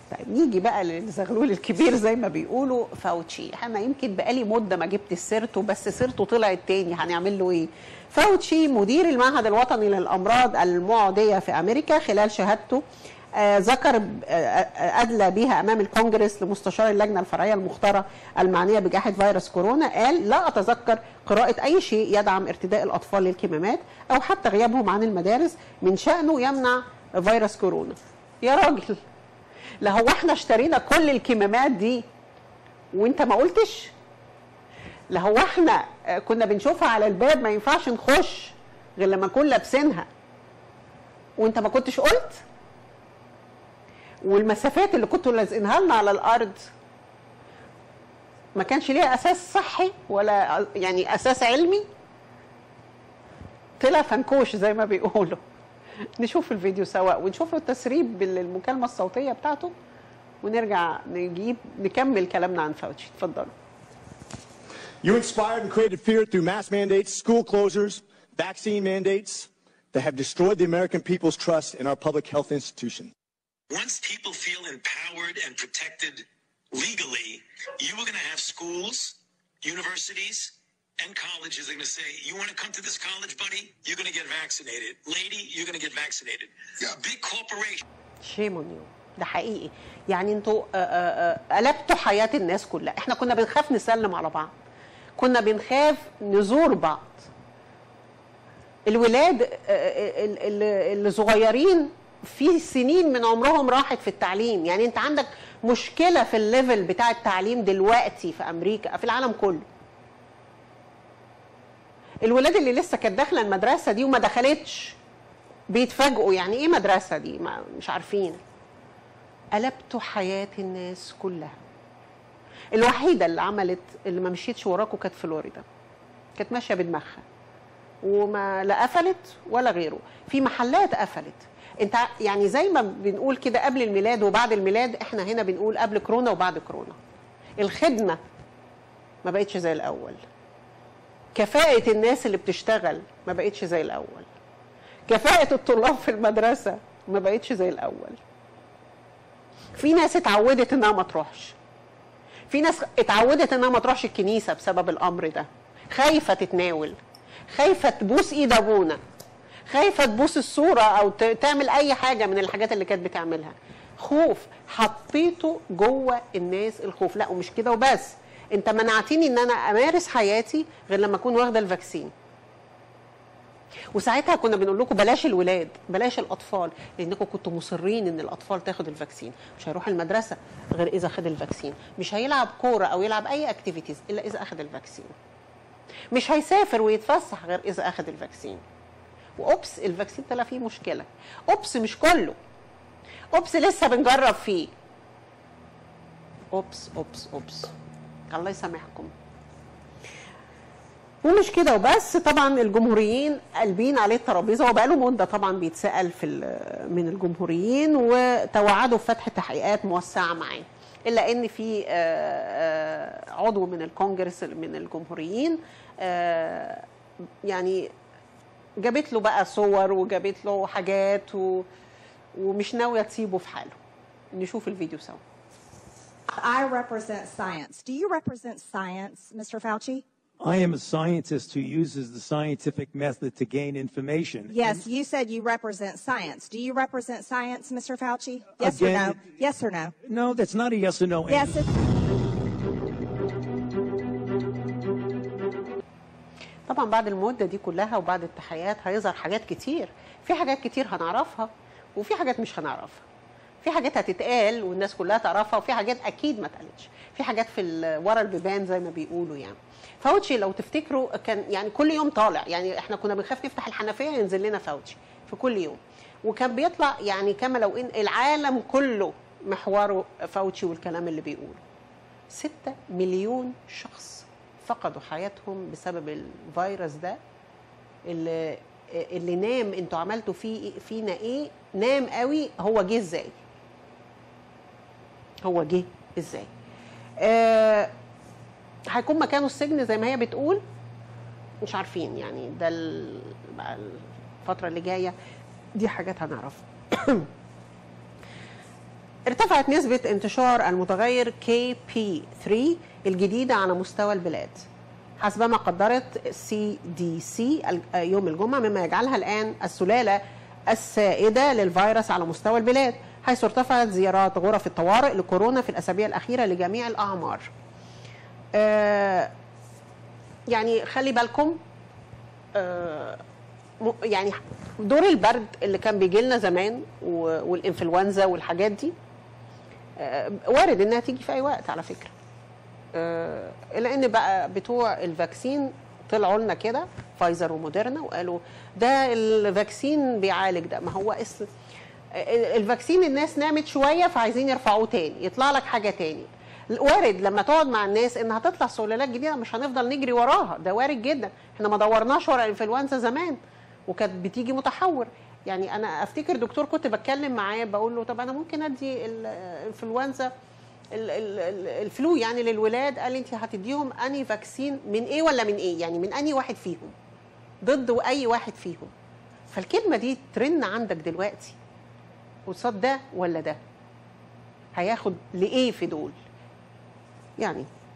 طيب نيجي بقى للزغلول الكبير زي ما بيقولوا فاوتشي انا يمكن بقالي مده ما جبت سيرته بس سيرته طلعت تاني هنعمل له ايه فاوتشي مدير المعهد الوطني للامراض المعديه في امريكا خلال شهادته آه ذكر آه ادلى بها امام الكونجرس لمستشار اللجنه الفرعيه المختاره المعنيه بجائحه فيروس كورونا قال لا اتذكر قراءه اي شيء يدعم ارتداء الاطفال للكمامات او حتى غيابهم عن المدارس من شانه يمنع فيروس كورونا يا راجل لا هو احنا اشترينا كل الكمامات دي وانت ما قلتش لا هو احنا كنا بنشوفها على الباب ما ينفعش نخش غير لما نكون لابسينها وانت ما كنتش قلت والمسافات اللي كنتوا لازقينها لنا على الارض ما كانش ليها اساس صحي ولا يعني اساس علمي طلع فنكوش زي ما بيقولوا نشوف الفيديو سوا ونشوف التسريب بالمكالمه الصوتيه بتاعته ونرجع نجيب نكمل كلامنا عن فاوتشي اتفضلوا You inspired and created fear through mass mandates, school closures, vaccine mandates that have destroyed the American people's trust in our public health institutions. Once people feel empowered and protected legally, you are going to have schools, universities, and colleges are going to say, You want to come to this college, buddy? You're going to get vaccinated. Lady, you're going to get vaccinated. Yeah. Big corporations. شيم اون يو ده حقيقي يعني انتوا آه، آه، آه، قلبتوا حياه الناس كلها احنا كنا بنخاف نسلم على بعض كنا بنخاف نزور بعض الولاد آه، آه، ال- ال- اللي صغيرين في سنين من عمرهم راحت في التعليم يعني انت عندك مشكله في الليفل بتاع التعليم دلوقتي في امريكا في العالم كله الولاد اللي لسه كانت داخله المدرسه دي وما دخلتش بيتفاجئوا يعني ايه مدرسه دي ما مش عارفين قلبتوا حياه الناس كلها الوحيده اللي عملت اللي ما مشيتش وراكوا كانت فلوريدا كانت ماشيه بدماغها وما لا قفلت ولا غيره في محلات قفلت انت ع- يعني زي ما بنقول كده قبل الميلاد وبعد الميلاد احنا هنا بنقول قبل كورونا وبعد كورونا الخدمه ما بقتش زي الاول كفاءه الناس اللي بتشتغل ما بقتش زي الاول كفاءة الطلاب في المدرسة ما بقتش زي الأول في ناس اتعودت انها ما تروحش في ناس اتعودت انها ما تروحش الكنيسة بسبب الأمر ده خايفة تتناول خايفة تبوس ايد ابونا خايفة تبوس الصورة او ت- تعمل اي حاجة من الحاجات اللي كانت بتعملها خوف حطيته جوه الناس الخوف لا ومش كده وبس انت منعتني ان انا امارس حياتي غير لما اكون واخده الفاكسين وساعتها كنا بنقول لكم بلاش الولاد بلاش الاطفال لانكم كنتوا مصرين ان الاطفال تاخد الفاكسين مش هيروح المدرسه غير اذا خد الفاكسين مش هيلعب كوره او يلعب اي اكتيفيتيز الا اذا اخد الفاكسين مش هيسافر ويتفسح غير اذا اخد الفاكسين واوبس الفاكسين طلع فيه مشكله اوبس مش كله اوبس لسه بنجرب فيه اوبس اوبس اوبس الله يسامحكم ومش كده وبس طبعا الجمهوريين قلبين عليه الترابيزه هو بقاله مده طبعا بيتسال في ال- من الجمهوريين وتوعدوا بفتح تحقيقات موسعه معاه الا ان في آه، آه، عضو من الكونجرس من الجمهوريين آه، يعني جابت له بقى صور وجابت له حاجات و ومش ناويه تسيبه في حاله نشوف الفيديو سوا I represent science. Do you represent science, Mr. Fauci? I am a scientist who uses the scientific method to gain information. Yes, you said you represent science. Do you represent science, Mr. Fauci? Yes or no? Again- Yes or no? No, that's not a yes or no Yes. answer. It's- طبعا بعد المده دي كلها وبعد التحيات هيظهر حاجات كتير في حاجات كتير هنعرفها وفي حاجات مش هنعرفها في حاجات هتتقال والناس كلها تعرفها وفي حاجات اكيد ما اتقالتش في حاجات في ال- ورا البيبان زي ما بيقولوا يعني فاوتشي لو تفتكروا كان يعني كل يوم طالع يعني احنا كنا بنخاف نفتح الحنفيه ينزل لنا فاوتشي في كل يوم وكان بيطلع يعني كما لو ان العالم كله محوره فاوتشي والكلام اللي بيقوله ستة مليون شخص فقدوا حياتهم بسبب الفيروس ده اللي اللي نام انتوا عملتوا فيه فينا ايه نام قوي هو جه ازاي هو جه ازاي آه هيكون مكانه السجن زي ما هي بتقول مش عارفين يعني ده ال- بقى الفترة اللي جاية دي حاجات هنعرفها ارتفعت نسبة انتشار المتغير KP3 الجديدة على مستوى البلاد حسب ما قدرت سي دي سي يوم الجمعة مما يجعلها الآن السلالة السائدة للفيروس على مستوى البلاد حيث ارتفعت زيارات غرف الطوارئ لكورونا في الأسابيع الأخيرة لجميع الأعمار آه، يعني خلي بالكم آه، م- يعني دور البرد اللي كان بيجي لنا زمان و- والانفلونزا والحاجات دي آه، وارد انها تيجي في اي وقت على فكره آه، الا ان بقى بتوع الفاكسين طلعوا لنا كده فايزر وموديرنا وقالوا ده الفاكسين بيعالج ده ما هو اسم آه، الفاكسين الناس نامت شويه فعايزين يرفعوه تاني يطلع لك حاجه تاني وارد لما تقعد مع الناس انها تطلع سلالات جديده مش هنفضل نجري وراها ده وارد جدا احنا ما دورناش ورا الانفلونزا زمان وكانت بتيجي متحور يعني انا افتكر دكتور كنت بتكلم معاه بقول له طب انا ممكن ادي الانفلونزا ال- ال- ال- الفلو يعني للولاد قال لي انت هتديهم اني فاكسين من ايه ولا من ايه يعني من اني واحد فيهم ضد اي واحد فيهم فالكلمه دي ترن عندك دلوقتي قصاد ده ولا ده هياخد لايه في دول يعني